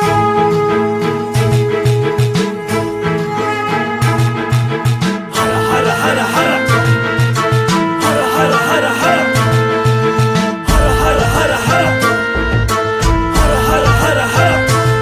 హర హర హర హర హర హర హర హర హర హర హర హర హర హర హర హర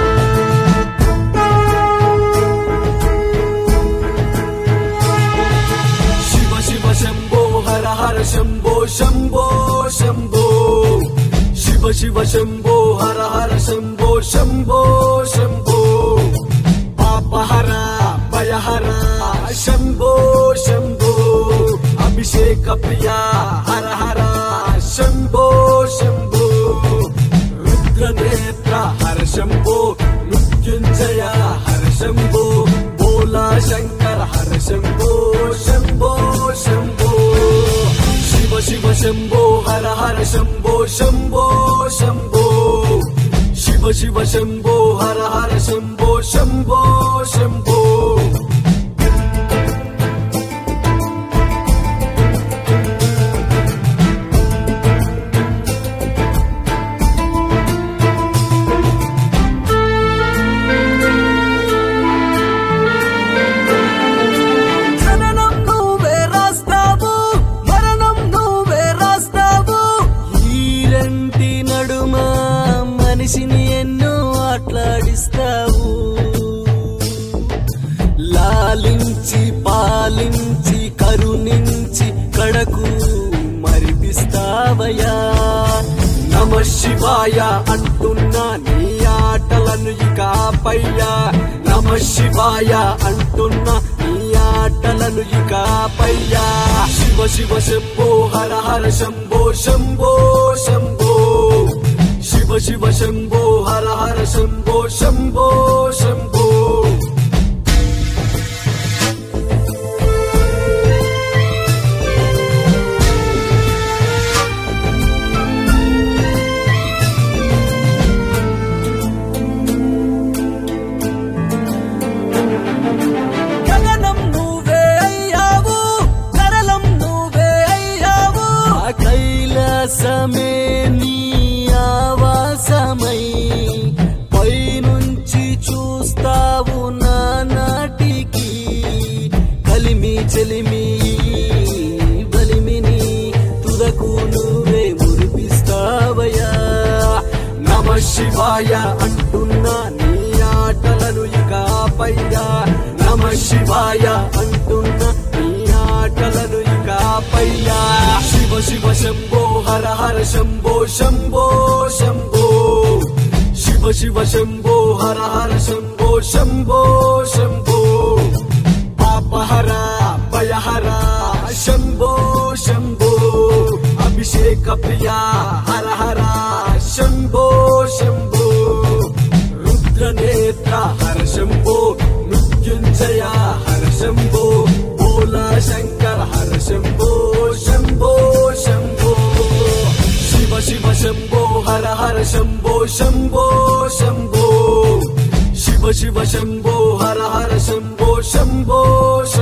శివ శివ శంభో హర హర శంభో శంభో శంభో శివ శివ శంభో హర హర శంభో శంభో శంభో పాపహర భయహర శంభో శంభో అభిషేక ప్రియ హర హర శంభో శంభో రుద్రనేత్ర హర శంభో మృత్యుంజయ హర శంభో భోలా శంకర హర శంభో శంభో శంభో శివ శివ శంభో హర హర శంభో శంభో శంభో శివ శివ శంభో హర హర శంభో శంభో శంభో జననం నువ్వే రాస్తావు మరణం నువ్వే రాస్తావు ఈ రెంటి నడుమ మనిషిని ఎన్నో ఆట్లాడిస్తావు లాలించి పాలించి కరుణించి కడకు మరిపిస్తావయా నమ శివాయ అంటున్నా నీ ఆటలను ఇక ఆపయ్యా నమ శివాయ అంటున్నా నీ ఆటలను ఇక ఆపయ్యా శివ శివ శంభో హర హర శంభో శంభో శంభో శివ శివ శంభో హర హర శంభో శంభో శంభో గగనం నువ్వే అయ్యావు కరలం నువ్వే అయ్యావు ఆ కైలాసమే నీ ఆవాసమై పైనుంచి చూస్తావు నా నాటికి కలిమి చెలిమి బలిమిని తుదకు నువ్వే మురిపిస్తావయా నమ శివాయ అంటున్నా నీ ఆటలను ఇక ఆపయ్యా నమ శివాయ అంటున్నా నీ ఆటలను ఇక ఆపయ్యా శివ శివ శంభో హర హర శంభో శంభో శంభో శివ శివ శంభో హర హర శంభో శంభో శంభో పాపహర భయహర శంభో శంభో అభిషేక ప్రియ హర హర శంభో శంభో రుద్రనేత్ర హర శంభో మృత్యుంజయ హర శంభో భోలా శంకర హర శంభో శంభో శంభో శివ శివ శంభో హర హర శంభో శంభో శంభో శివ శివ శంభో హర హర శంభో శంభో